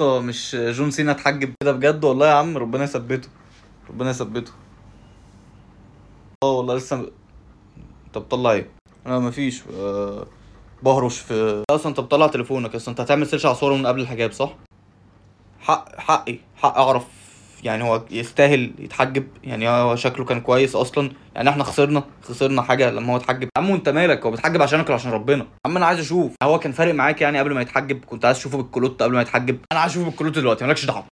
اسطى مش جون سينا اتحجب كده بجد والله يا عم ربنا يثبته ربنا يثبته اه والله لسه طب طلع ايه انا مفيش أه... بهرش في اصلا انت بتطلع تليفونك اصلا انت هتعمل سيرش على صوره من قبل الحجاب صح حق حقي حق اعرف يعني هو يستاهل يتحجب يعني هو شكله كان كويس اصلا يعني احنا خسرنا خسرنا حاجه لما هو اتحجب يا عم انت مالك هو بيتحجب عشانك ولا عشان ربنا يا عم انا عايز اشوف هو كان فارق معاك يعني قبل ما يتحجب كنت عايز تشوفه بالكلوت قبل ما يتحجب انا عايز اشوفه بالكلوت دلوقتي مالكش دعوه